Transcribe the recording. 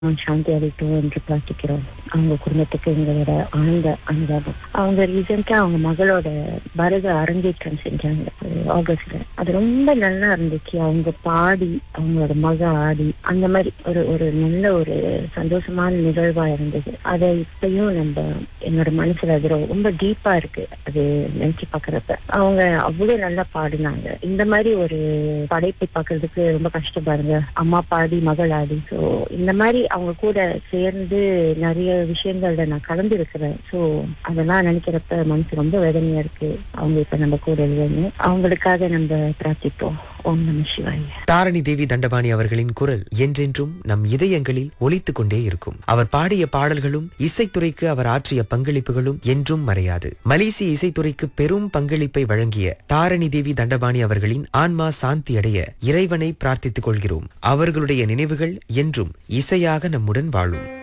சாந்தி அளிக்கும் என்று பிரார்த்திக்கிறோம் அவங்க குடும்பத்துக்கு எங்களோட ஆழ்ந்த அனுதாபம் அவங்க ரீசெண்டா அவங்க மகளோட பரத அரங்கேற்றம் செஞ்சாங்க ஒரு ஆகஸ்ட்ல அது ரொம்ப நல்லா இருந்துச்சு அவங்க பாடி அவங்களோட மக ஆடி அந்த மாதிரி ஒரு ஒரு நல்ல ஒரு சந்தோஷமான நிகழ்வா இருந்தது அதை இப்பயும் நம்ம என்னோட மனசுல அது ரொம்ப டீப்பா இருக்கு அது நினைச்சு பாக்குறப்ப அவங்க அவ்வளவு நல்லா பாடினாங்க இந்த மாதிரி ஒரு படைப்பை பாக்குறதுக்கு ரொம்ப கஷ்டம் பாருங்க அம்மா பாடி மகள் ஆடி சோ இந்த மாதிரி அவங்க கூட சேர்ந்து நிறைய விஷயங்கள்ல நான் கலந்து இருக்கிறேன் சோ அதெல்லாம் நினைக்கிறப்ப மனசு ரொம்ப வேதனையா இருக்கு அவங்க இப்ப நம்ம கூட இல்லைன்னு அவங்களுக்காக நம்ம பிரார்த்திப்போம் ஓம் நம சிவாய தாரணி தேவி தண்டபாணி அவர்களின் குரல் என்றென்றும் நம் இதயங்களில் ஒலித்துக் கொண்டே இருக்கும் அவர் பாடிய பாடல்களும் இசைத்துறைக்கு அவர் ஆற்றிய பங்களிப்புகளும் என்றும் மறையாது மலேசிய இசைத்துறைக்கு பெரும் பங்களிப்பை வழங்கிய தாரணி தேவி தண்டபாணி அவர்களின் ஆன்மா சாந்தி அடைய இறைவனை பிரார்த்தித்துக் கொள்கிறோம் அவர்களுடைய நினைவுகள் என்றும் இசையாக நம்முடன் வாழும்